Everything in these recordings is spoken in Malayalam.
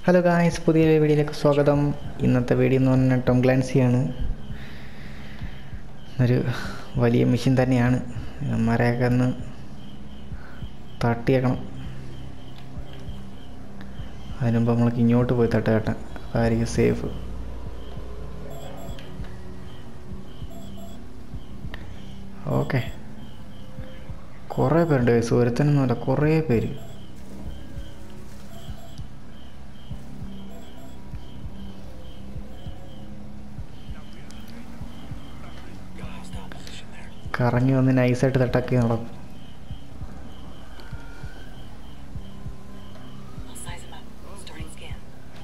ഹലോ ഗായ്സ് പുതിയ വീഡിയോയിലേക്ക് സ്വാഗതം ഇന്നത്തെ വീഡിയോ എന്ന് പറഞ്ഞാൽ ടോം ഗ്ലാൻസിയാണ് ഒരു വലിയ മെഷീൻ തന്നെയാണ് മരയൊക്കെ ഒന്ന് തട്ടിയേക്കണം അതിനുമുമ്പ് നമ്മൾക്ക് ഇങ്ങോട്ട് പോയി തട്ടുക കേട്ടോ അതായിരിക്കും സേഫ് ഓക്കെ കുറേ പേരുണ്ട് guys. ഒരുത്തനൊന്നുമല്ല കുറേ പേര് കറങ്ങി വന്ന് നൈസായിട്ട് തട്ടാക്കി നടക്കും I'll size him up. Starting scan.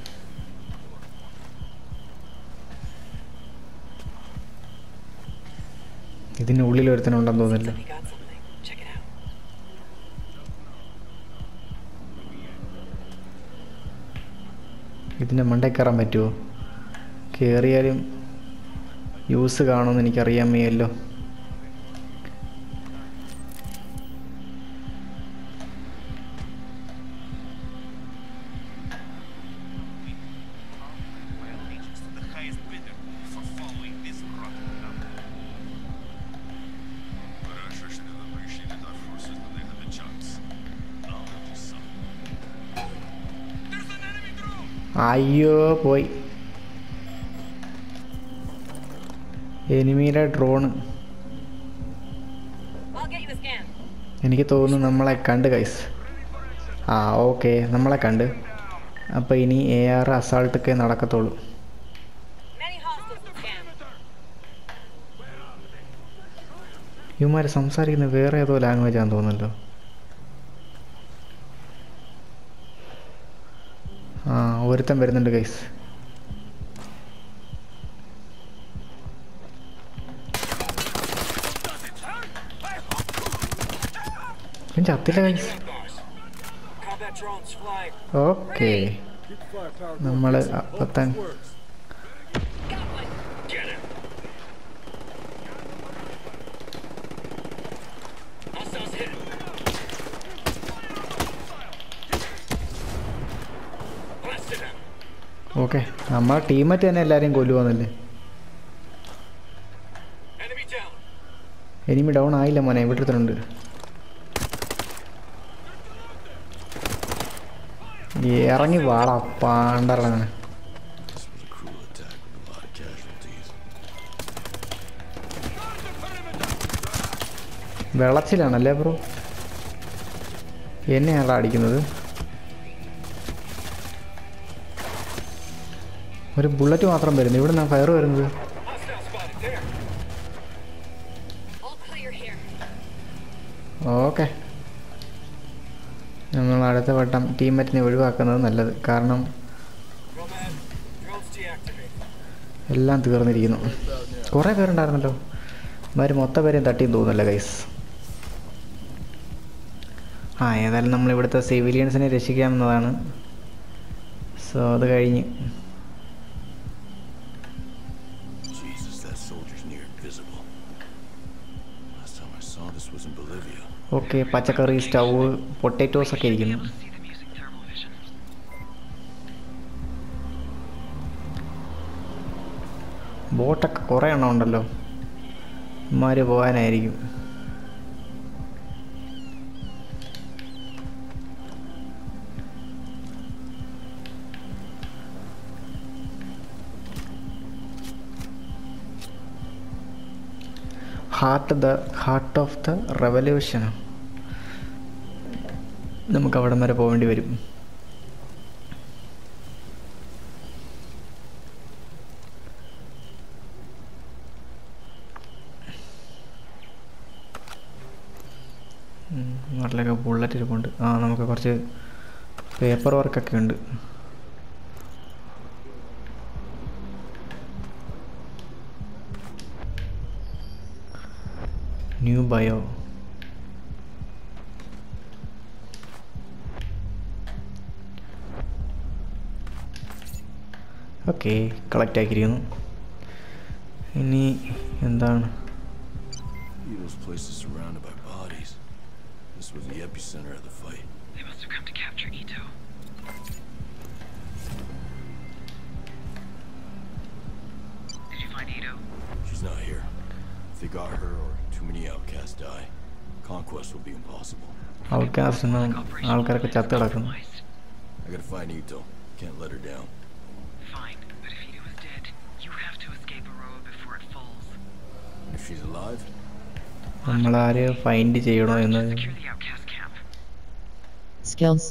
ഇതിൻ്റെ ഉള്ളിൽ ഒരുത്തനുണ്ടെന്ന് തോന്നില്ല He got something. Check it out. ഇതിൻ്റെ മണ്ടയിൽ കയറാൻ പറ്റുമോ കയറിയാലും യൂസ് കാണുമെന്ന് എനിക്കറിയാൻ വയ്യല്ലോ Well, agents to the highest bidder for following this rotten number. Раньше не запрещали our forces, but they have a chance. Now that is something. There's an enemy drone! അയ്യോ പോയി എനിമിയുടെ drone I'll get you a scan. എനിക്ക് തോന്നുന്നു നമ്മളെ കണ്ട് കൈസ് ആ ഓക്കെ നമ്മളെ കണ്ട് അപ്പോൾ ഇനി എ ആർ അസാൾട്ടൊക്കെ നടക്കത്തുള്ളൂ Many hostiles to scan. ഇവന്മാർ സംസാരിക്കുന്ന വേറെ ഏതോ ലാംഗ്വേജ് ആണെന്ന് തോന്നുന്നല്ലോ ആ ഒരുത്തൻ വരുന്നുണ്ട് ഗൈസ് ചത്തില്ല guys Combat drones flying. Okay നമ്മൾ അപ്പത്തൻ Got one. Get him! Hostiles hit. Blasted him. Okay നമ്മളെ ടീമറ്റ് തന്നെ എല്ലാവരെയും കൊല്ലുവാന്നല്ലേ Enemy down. എനിമി ഡൗൺ ആയില്ല മോനെ ഇവിടെ ഒരുത്തനുണ്ട് ഇറങ്ങി വാളാ പാണ്ടറങ്ങനെ This was a cruel attack with a lot of casualties. വെള്ളച്ചിലാണല്ലേ ബ്രോ എന്നെയാണല്ലോ അടിക്കുന്നത് ഒരു ബുള്ളറ്റ് മാത്രം വരുന്നു ഇവിടെ നിന്നാണ് ഫയർ വരുന്നത് Hostile spotted there. All clear here. Okay നമ്മൾ അടുത്ത വട്ടം ടീമറ്റിനെ ഒഴിവാക്കുന്നത് നല്ലത് കാരണം Nomad. Drones deactivated. എല്ലാം തീർന്നിരിക്കുന്നു കുറേ പേരുണ്ടായിരുന്നല്ലോ ഇവർ മൊത്തം പേരെയും തട്ടിയും തോന്നുന്നല്ലോ ഗൈസ് ആ ഏതായാലും നമ്മൾ ഇവിടുത്തെ സിവിലിയൻസിനെ രക്ഷിക്കാമെന്നതാണ് സോ അത് കഴിഞ്ഞ് Jesus, that soldier's near invisible. Last time I saw this was in Bolivia. Okay പച്ചക്കറി സ്റ്റൗവ് പൊട്ടറ്റോസ് ഒക്കെ ഇരിക്കുന്നു ബോട്ടൊക്കെ കുറേ എണ്ണം ഉണ്ടല്ലോ ഇമാര് പോകാനായിരിക്കും heart the heart of the റെവല്യൂഷനോ നമുക്ക് അവിടം വരെ പോകേണ്ടി വരും നാട്ടിലൊക്കെ ബുള്ളറ്റ് ഇരിപ്പുണ്ട് ആ നമുക്ക് കുറച്ച് പേപ്പർ വർക്കൊക്കെ ഉണ്ട് ന്യൂ ബയോ ഓക്കെ കളക്ട് ആക്കിയിരിക്കുന്നു ഇനി എന്താണ് Those places surrounded by bodies. This was the epicenter of the fight. They must have come to capture Ito. If they got her or too many outcasts die, conquest will be impossible. Outcast നിന്നും ആൾക്കാരൊക്കെ ചത്ത് കിടക്കുന്നു I gotta find Ito. Can't let her down. Fine, but if Ida was dead, you have to escape Aroa before it falls. If she's alive, നമ്മളാര് ഫൈൻഡ് ചെയ്യണോ എന്ന് Secure the outcast camp. Skills.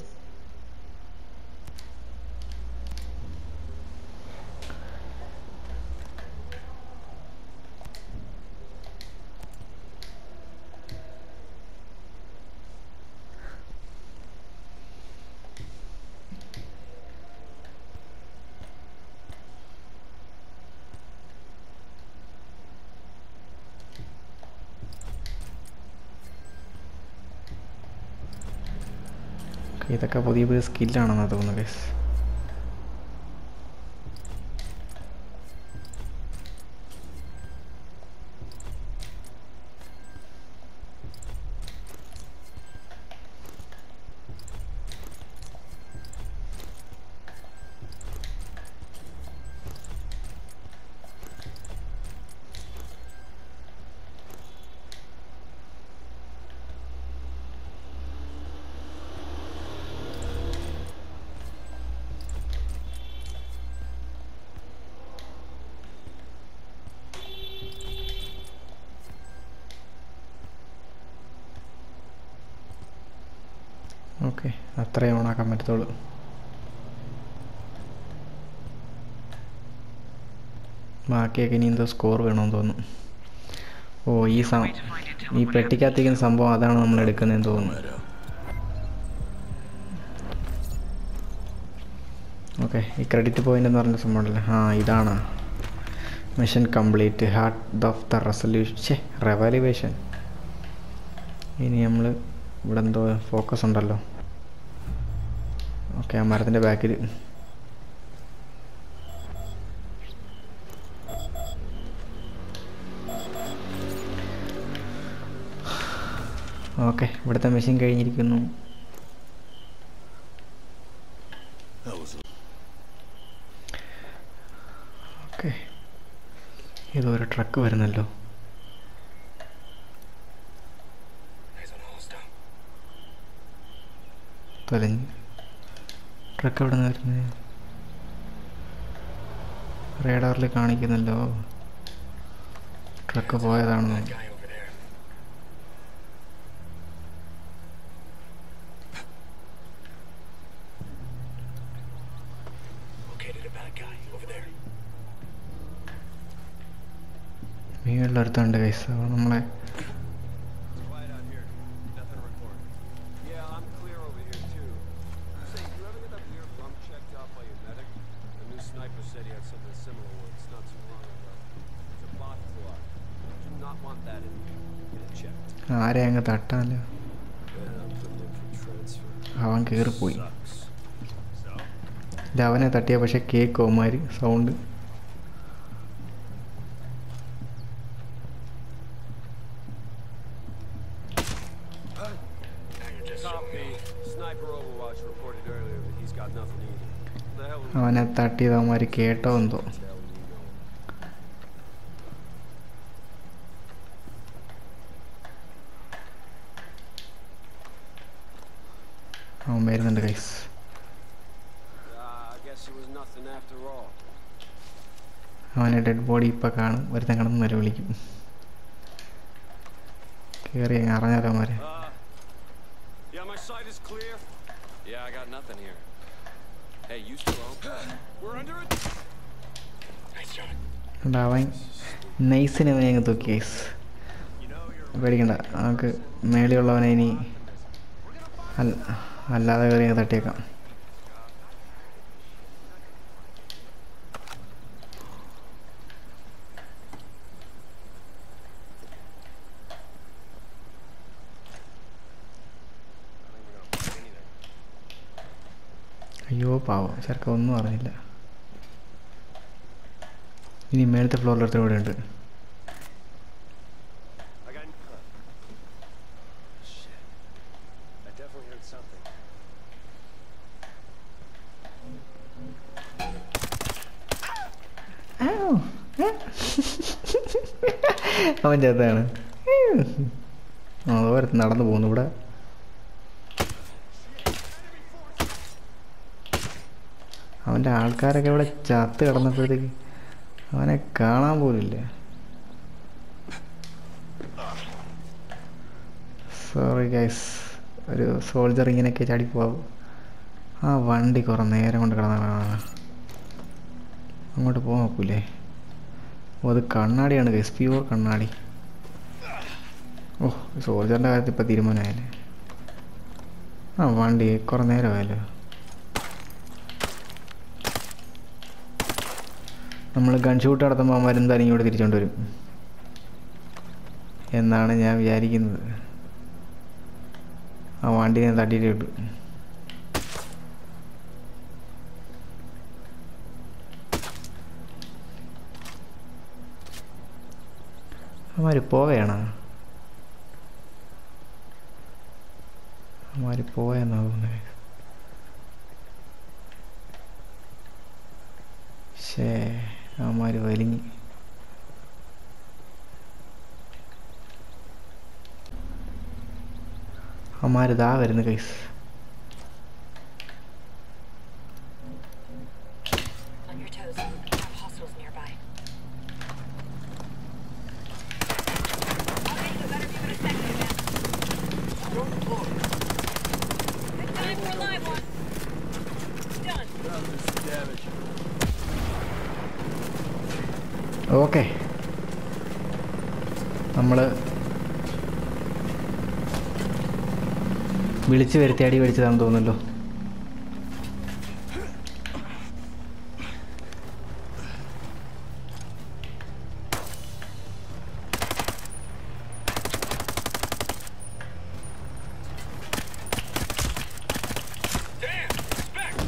ഇതൊക്കെ പുതിയ പുതിയ സ്കില്ലാണെന്നാണ് തോന്നുന്നത് ഗൈസ് ഓക്കെ അത്രയും ഓണാക്കാൻ പറ്റത്തുള്ളൂ ബാക്കിയൊക്കെ ഇനി എന്തോ സ്കോർ വേണമെന്ന് തോന്നുന്നു ഓ ഈ സം ഈ പെട്ടിക്കകത്തിരിക്കുന്ന സംഭവം അതാണ് നമ്മൾ എടുക്കുന്നതെന്ന് തോന്നുന്നു that out. ഓക്കെ ഈ ക്രെഡിറ്റ് പോയിന്റ് എന്ന് പറഞ്ഞ സംഭവമല്ലേ ആ ഇതാണ് mission complete heart of the resolution ഛേ റെവലുവേഷൻ ഇനി നമ്മൾ ഇവിടെ എന്തോ ഫോക്കസ് ഉണ്ടല്ലോ ഓക്കെ ആ മരത്തിൻ്റെ ബാക്കിൽ ഓക്കെ ഇവിടുത്തെ മെഷീൻ കഴിഞ്ഞിരിക്കുന്നു That was a ഓക്കെ ഇതൊരു ട്രക്ക് വരുന്നല്ലോ Eyes on Hollister. തൊലഞ്ഞ് ട്രക്ക് എവിടെ നിന്ന് വരുന്നത് റേഡാറിൽ കാണിക്കുന്നല്ലോ ട്രക്ക് പോയതാണെന്ന് Guy over there. Located a bad guy over there. മീനുള്ളടുത്തുണ്ട് കൈസ് അപ്പോൾ നമ്മളെ Quiet out here. Nothing to report. Yeah, I'm clear over here too. Say, you ever get that weird lump checked out by your medic? The new sniper said he had something similar once, not too long ago. It's a bot clot. Do not want that in you. Get it checked. ആരെ അങ്ങ് തട്ടാല്ലോ And I'm putting in for transfer. അവൻ കയറിപ്പോയി Sucks. So? ഇത് അവനെ തട്ടിയ പക്ഷെ കേക്ക് ഓമാര് sound Copy. Sniper Overwatch reported earlier that he's got nothing either. The hell would അവനെ തട്ടിയത് അവന്മാർ കേട്ടോ എന്തോ the hell would you know? അവൻ വരുന്നുണ്ട് guys Ah, I guess it was nothing after all. അവനെ ഡെഡ് ബോഡി ഇപ്പം കാണും ഒരുത്തൻ കിടന്ന് നില വിളിക്കും കയറി അങ്ങ് അറിഞ്ഞാലോ അവന്മാരെ Uh, yeah, my side is clear. Yeah, I got nothing here. Hey, you still home? We're under it. Nice shot. എന്നിട്ട് അവൻ നൈസിനെ അവനെ അങ്ങ് തൂക്കി കൈസ് പേടിക്കണ്ട നമുക്ക് മേളിയുള്ളവനെ ഇനി അല്ല- അല്ലാതെ കയറി അങ്ങ് തട്ടിയേക്കാം അയ്യോ പാവം ചെറുക്ക ഒന്നും അറിഞ്ഞില്ല ഇനി മേളത്തെ ഫ്ലോറിലൊരുത്തർ ഇവിടെ ഉണ്ട് I got. Shit. I definitely heard something. അവൻ ചെറുതാണ് ഓരത്ത് നടന്നു പോകുന്നു ഇവിടെ അവൻ്റെ ആൾക്കാരൊക്കെ ഇവിടെ ചത്ത് കിടന്നപ്പോഴത്തേക്ക് അവനെ കാണാൻ പോലില്ല സോറി ഗൈസ് ഒരു സോൾജർ ഇങ്ങനെയൊക്കെ ചാടിപ്പോവും ആ വണ്ടി കുറേ നേരം കൊണ്ട് കിടന്നാണ് അങ്ങോട്ട് പോകാൻ നോക്കൂലേ ഓ അത് കണ്ണാടിയാണ് ഗൈസ് പ്യൂർ കണ്ണാടി ഓ സോൾജറിൻ്റെ കാര്യത്തിൽ ഇപ്പോൾ തീരുമാനമായല്ലേ ആ വണ്ടി കുറേ നേരമായല്ലോ നമ്മൾ ഗൺ ഷൂട്ട് നടത്തുമ്പോൾ അവന്മാർ എന്തായാലും ഇങ്ങോട്ട് തിരിച്ചുകൊണ്ട് വരും എന്നാണ് ഞാൻ വിചാരിക്കുന്നത് ആ വണ്ടിനെ തട്ടിയിട്ട് കിട്ടും അവന്മാർ പോവുകയാണോ അവന്മാർ പോയെന്നാ തോന്നുന്നത് ശേ അവന്മാർ വലിഞ്ഞ് അവന്മാർ ഇതാ വരുന്നു guys On your toes. We have hostiles nearby. I'll get you a better view in a second, man. Good time for a live one. Done. Okay നമ്മൾ വിളിച്ചു വരുത്തി അടി മേടിച്ചതാണെന്ന് തോന്നുന്നല്ലോ Damn! Respect!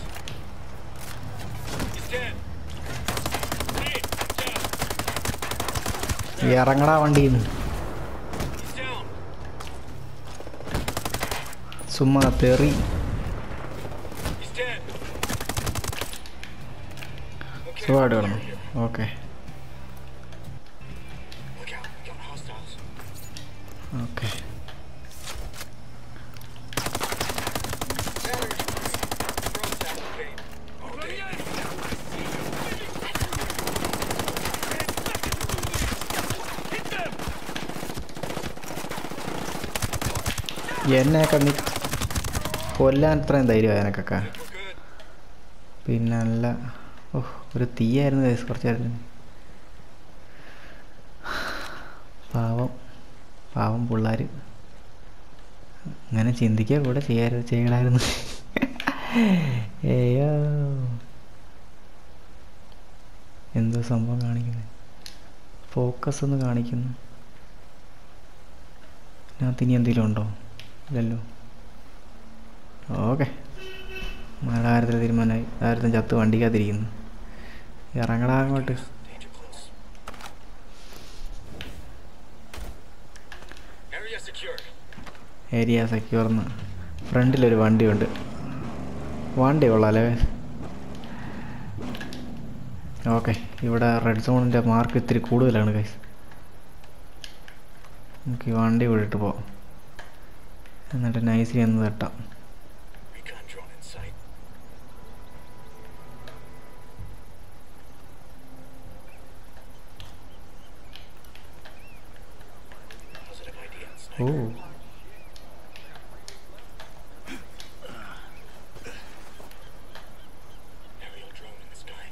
He's dead. Hey, down. ഇറങ്ങടാ വണ്ടിയിൽ നിന്ന് He's down. ചുമ്മാ തെറി He's dead. Okay, സുഖമായിട്ട് കിടന്നു okay Look out. We got hostiles. Okay Drones activate. Oh, they... എന്നെയൊക്കെ നീ കൊല്ലാൻ ഇത്രയും ധൈര്യമായി എനക്കൊക്കെ We're good. പിന്നല്ല ഓ ഒരു തീയായിരുന്നു guys കുറച്ച് നേരത്തിന് പാവം പാവം പിള്ളേർ അങ്ങനെ ചിന്തിക്കുക കൂടെ ചെയ്യാറ് ചെയ്യണമായിരുന്നു ഏയോ എന്തോ സംഭവം കാണിക്കുന്നത് ഫോക്കസ് ഒന്ന് കാണിക്കുന്നു ഇതിനകത്ത് ഇനി എന്തെങ്കിലും ഉണ്ടോ ഇല്ലല്ലോ ഓക്കെ മഴ കാര്യത്തിൽ തീരുമാനമായി ആയിരത്തും ചത്ത് വണ്ടിക്കകത്തിരിക്കുന്നു ഇറങ്ങടാ അങ്ങോട്ട് Danger close. Area secured. Area സെക്യൂർന്ന് ഫ്രണ്ടിലൊരു വണ്ടിയുണ്ട് വണ്ടി കൊള്ളാലേ ഓക്കെ ഇവിടെ റെഡ് സോണിൻ്റെ മാർക്ക് ഇത്തിരി കൂടുതലാണ് കൈസ് നമുക്ക് ഈ വണ്ടി വിട്ടിട്ട് പോവാം എന്നിട്ട് നൈസിലി ഒന്ന് തട്ടാം Recon drone in sight. Positive ID on ഓ sniper. Aerial drone in the sky.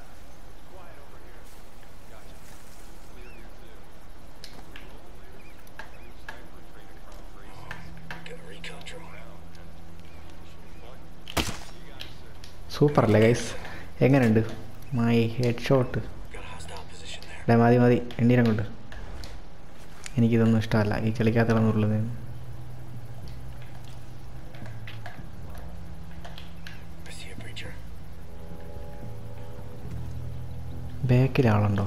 Got a recon drone. Super അല്ലേ ഗൈസ് എങ്ങനെയുണ്ട് my head shot Got a hostile position there. ഡേ മതി മതി എണ്ണീരം കൊണ്ട് എനിക്കിതൊന്നും ഇഷ്ടമല്ല ഈ കളിക്കാത്തുള്ളത് I see a breacher. ബാക്കിൽ ആളുണ്ടോ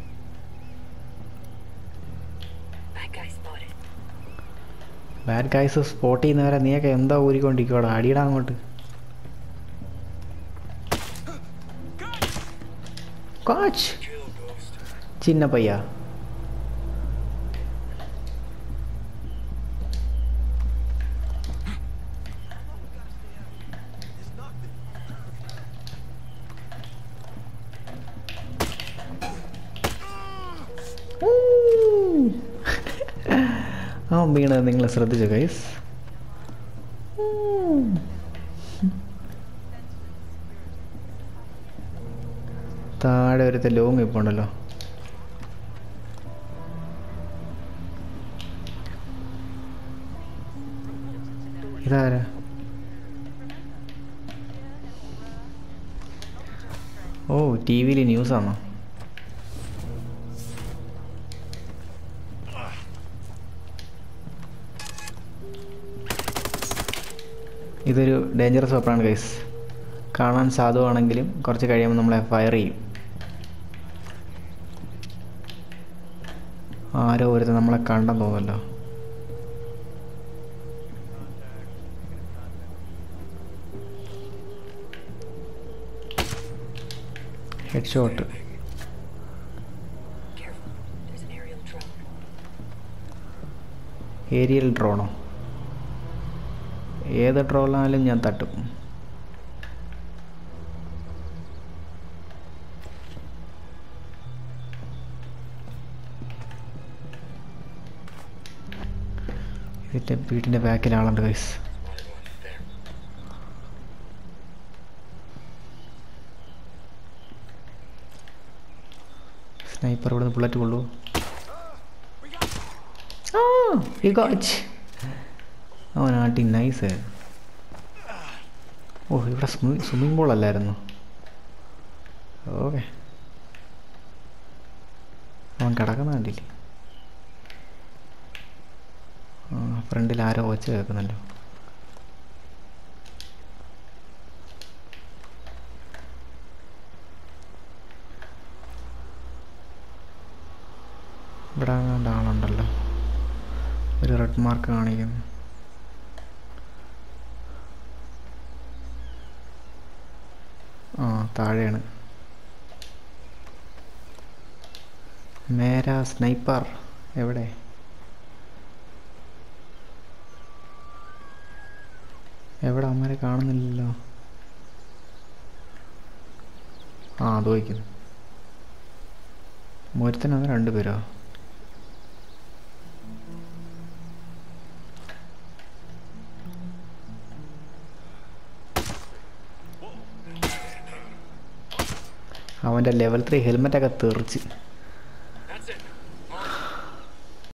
Bad guy spotted. Bad guys spot ചെയ്യുന്നവരെ നീയൊക്കെ എന്താ ഊരിക്കൊണ്ടിരിക്കോടാ അടിയിടാ അങ്ങോട്ട് കോച്ച് Kill ghost. ചിന്ന പയ്യ രണ്ടെണ്ണം വീണത് നിങ്ങൾ ശ്രദ്ധിച്ചു ഗൈസ് താഴെ ഒരുത്തെ ലോങ് ഇപ്പോൾ ഉണ്ടല്ലോ ഇതാരാ ഓ ടി വിയിൽ ന്യൂസാണോ ഇതൊരു ഡേഞ്ചറസ് വെപ്പണാണ് ഗൈസ് കാണാൻ സാധുവാണെങ്കിലും കുറച്ച് കഴിയുമ്പോൾ നമ്മളെ ഫയർ ചെയ്യും ആരോ ഒരുത്തൻ നമ്മളെ കണ്ടെന്ന് തോന്നുമല്ലോ head shot Careful. There's an aerial drone. Aerial ഡ്രോണോ ഏത് ഡ്രോണാലും ഞാൻ തട്ടും ഇതിൻ്റെ വീട്ടിൻ്റെ ബാക്കിൽ ആളുണ്ട് ഗൈസ് സ്നൈപ്പർ ഇവിടുന്ന് ബുള്ളറ്റ് കൊള്ളൂ ആ he got അവൻ ആട്ടി നൈസ് ഓ ഇവിടെ സ്വിമ്മിംഗ് പൂൾ അല്ലായിരുന്നു ഓക്കെ അവൻ കിടക്കുന്ന കണ്ടില്ലേ ആ ഫ്രണ്ടിൽ ആരോ ഒച്ച കേൾക്കുന്നല്ലോ ഇവിടെ അങ്ങാണ്ട് ആളുണ്ടല്ലോ ഒരു റെഡ് മാർക്ക് കാണിക്കുന്നു ആ താഴെയാണ് മേരാ സ്നൈപ്പർ എവിടെ എവിടെ അമ്മരെ കാണുന്നില്ലല്ലോ ആ അത് വയ്ക്കുന്നു ഒരുത്തനാണ് രണ്ടുപേരോ അവൻ്റെ ലെവൽ ത്രീ ഹെൽമെറ്റൊക്കെ തെറിച്ച് That's it.